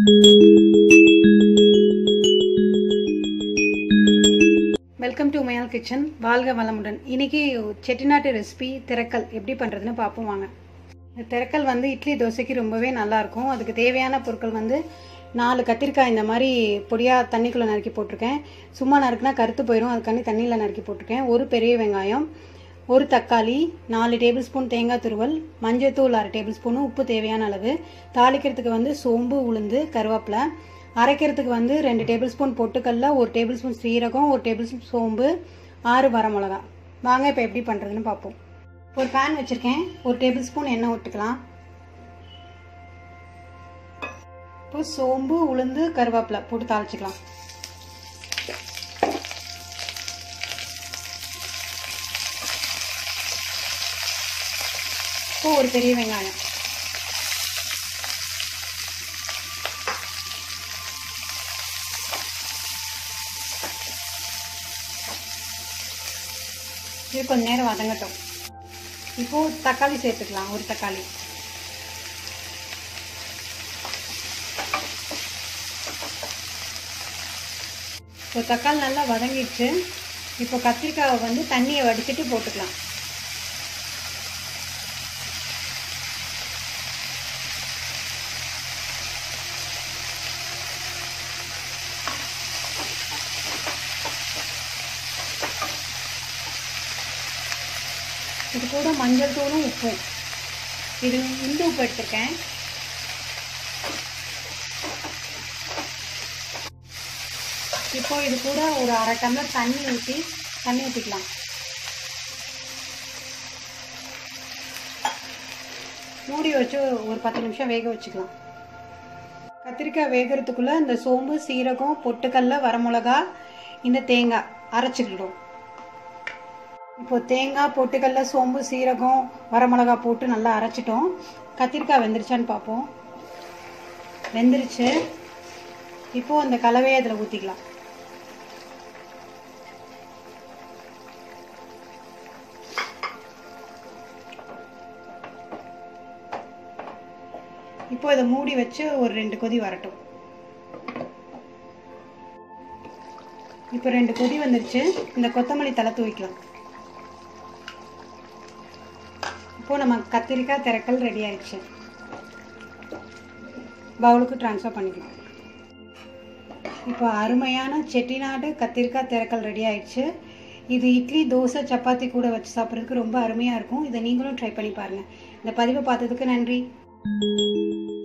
welcome to மயால் kitchen வாழ்க வளமுடன் இன்னைக்கு செட்டிநாட்டு ரெசிபி திரக்கல் எப்படி பண்ணுறதுன்னு பார்ப்போம் வாங்க இந்த திரக்கல் வந்து இட்லி தோசைக்கு ரொம்பவே நல்லாயிருக்கும் அதுக்கு தேவையான பொருட்கள் வந்து நாலு கத்திரிக்காய் இந்த மாதிரி பொடியாக தண்ணிக்குள்ளே நறுக்கி போட்டிருக்கேன் சும்மா நறுக்குனா கருத்து போயிடும் அதுக்காண்டி தண்ணியில் நறுக்கி போட்டிருக்கேன் ஒரு பெரிய வெங்காயம் ஒரு தக்காளி நாலு டேபிள் ஸ்பூன் தேங்காய் துருவல் மஞ்சள்தூள் அரை டேபிள் ஸ்பூனு உப்பு தேவையான அளவு தாளிக்கிறதுக்கு வந்து சோம்பு உளுந்து கருவேப்பிலை அரைக்கிறதுக்கு வந்து ரெண்டு டேபிள் ஸ்பூன் பொட்டுக்கல்ல ஒரு டேபிள் ஸ்பூன் சீரகம் ஒரு டேபிள் ஸ்பூன் சோம்பு ஆறு வரமிளகா வாங்க இப்போ எப்படி பண்ணுறதுன்னு பார்ப்போம் ஒரு பேன் வச்சுருக்கேன் ஒரு டேபிள் ஸ்பூன் எண்ணெய் விட்டுக்கலாம் இப்போ சோம்பு உளுந்து கருவேப்பிலை போட்டு தாளிச்சிக்கலாம் இப்போ ஒரு பெரிய வெங்காயம் இது கொஞ்ச நேரம் வதங்கட்டும் இப்போ தக்காளி சேர்த்துக்கலாம் ஒரு தக்காளி இப்போ தக்காளி நல்லா வதங்கிடுச்சு இப்போ கத்திரிக்காவை வந்து தண்ணியை வடிச்சிட்டு போட்டுக்கலாம் இது கூட மஞ்சள் தூளும் உப்பும் இது இந்து உப்பு எடுத்திருக்கேன் இப்போ இது கூட ஒரு அரை டம்ளர் தண்ணி ஊற்றி தண்ணி ஊற்றிக்கலாம் மூடி வச்சு ஒரு பத்து நிமிஷம் வேக வச்சுக்கலாம் கத்திரிக்காய் வேகிறதுக்குள்ளே இந்த சோம்பு சீரகம் பொட்டுக்கல்ல வரமிளகா இந்த தேங்காய் அரைச்சிக்கிட்டோம் இப்போ தேங்காய் பொட்டுக்கல்ல சோம்பு சீரகம் வரமிளகா போட்டு நல்லா அரைச்சிட்டோம் கத்திரிக்காய் வெந்துருச்சான்னு பார்ப்போம் வெந்துருச்சு இப்போ அந்த கலவையை அதில் ஊற்றிக்கலாம் இப்போ இதை மூடி வச்சு ஒரு ரெண்டு கொதி வரட்டும் இப்போ ரெண்டு கொதி வந்துருச்சு இந்த கொத்தமல்லி தலை தூவிக்கலாம் இப்போது நம்ம கத்திரிக்காய் திரக்கல் ரெடி ஆயிடுச்சு பவுலுக்கு ட்ரான்ஸ்ஃபர் பண்ணிக்கலாம் இப்போ அருமையான செட்டிநாடு கத்திரிக்காய் திரக்கல் ரெடி ஆயிடுச்சு இது இட்லி தோசை சப்பாத்தி கூட வச்சு சாப்பிட்றதுக்கு ரொம்ப அருமையாக இருக்கும் இதை நீங்களும் ட்ரை பண்ணி பாருங்கள் இந்த பதிவை பார்த்ததுக்கு நன்றி